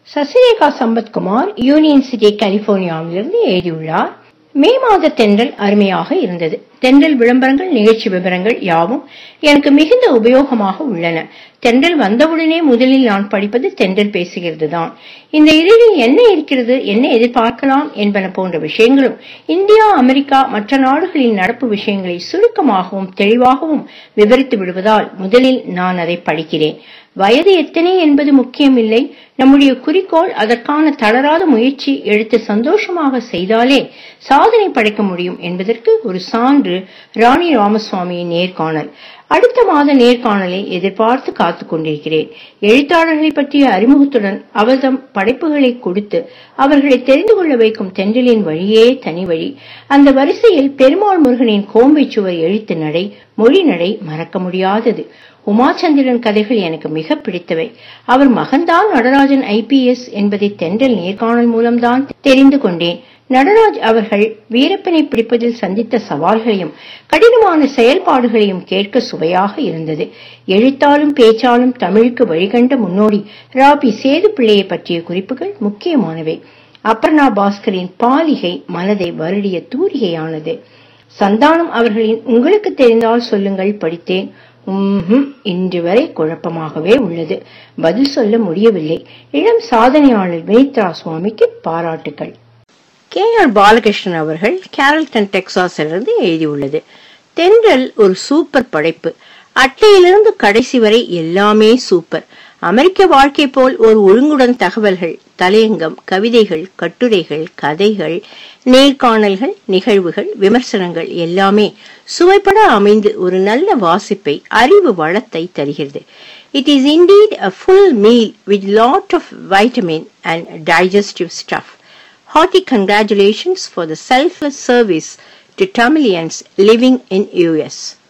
Sasirekha Sampathkumar union city கலிபோர்னியாவிலிருந்து எழுதியுள்ளார் மே மாத தென்றல் அருமையாக இருந்தது தென்றல் விளம்பரங்கள் நிகழ்ச்சி விவரங்கள் யாவும் எனக்கு மிகுந்த உபயோகமாக உள்ளன தென்றல் வந்தவுடனே முதலில் நான் படிப்பது தென்றல் பேசுகிறது தான் இந்த இதழில் என்ன இருக்கிறது என்ன எதிர்பார்க்கலாம் என்பன போன்ற விஷயங்களும் இந்தியா அமெரிக்கா மற்ற நாடுகளின் நடப்பு விஷயங்களை சுருக்கமாகவும் தெளிவாகவும் விவரித்து விடுவதால் முதலில் நான் அதை படிக்கிறேன் வயது எத்தனை என்பது முக்கியமில்லை நம்முடைய குறிக்கோள் அதற்கான தளராத முயற்சி எடுத்து சந்தோஷமாக செய்தாலே சாதனை படைக்க முடியும் என்பதற்கு ஒரு சான்று ராணி ராமசுவாமியின் நேர்காணல் அடுத்த மாத நேர்காணலை எதிர்பார்த்து காத்துக் கொண்டிருக்கிறேன் எழுத்தாளர்களை பற்றிய அறிமுகத்துடன் அவர்தம் படைப்புகளை கொடுத்து அவர்களை தெரிந்து கொள்ள வைக்கும் தென்றலின் வழியே தனி வழி அந்த வரிசையில் பெருமாள் முருகனின் கோம்பை சுவர் எழுத்து நடை மொழி நடை மறக்க முடியாதது உமாச்சந்திரன் கதைகள் எனக்கு மிக பிடித்தவை அவர் மகன்தான் நடராஜன் ஐபிஎஸ் என்பதை தென்றல் நேர்காணல் மூலம்தான் தெரிந்து கொண்டேன் நடராஜ் அவர்கள் வீரப்பனை பிடிப்பதில் சந்தித்த சவால்களையும் கடினமான செயல்பாடுகளையும் கேட்க சுவையாக இருந்தது எழுத்தாலும் பேச்சாலும் தமிழுக்கு வழிகண்ட முன்னோடி ராபி சேது பிள்ளையை பற்றிய குறிப்புகள் முக்கியமானவை அபர்ணா பாஸ்கரின் பாலிகை மனதை வருடிய தூரிகையானது சந்தானம் அவர்களின் உங்களுக்கு தெரிந்தால் சொல்லுங்கள் படித்தேன் உம்ஹும் இன்று வரை குழப்பமாகவே உள்ளது பதில் சொல்ல முடியவில்லை இளம் சாதனையாளர் வினித்ரா சுவாமிக்கு பாராட்டுகள் கே ஆர் பாலகிருஷ்ணன் அவர்கள் கேரல்டன் டெக்சாஸிலிருந்து எழுதியுள்ளது தென்றல் ஒரு சூப்பர் படைப்பு அட்டையிலிருந்து கடைசி வரை எல்லாமே சூப்பர் அமெரிக்க வாழ்க்கை போல் ஒரு ஒழுங்குடன் தகவல்கள் தலையங்கம் கவிதைகள் கட்டுரைகள் கதைகள் நேர்காணல்கள் நிகழ்வுகள் விமர்சனங்கள் எல்லாமே சுவைப்பட அமைந்து ஒரு நல்ல வாசிப்பை அறிவு வளத்தை தருகிறது it is indeed a full meal with lot of vitamin and digestive stuff Hearty congratulations for the selfless service to Tamilians living in US.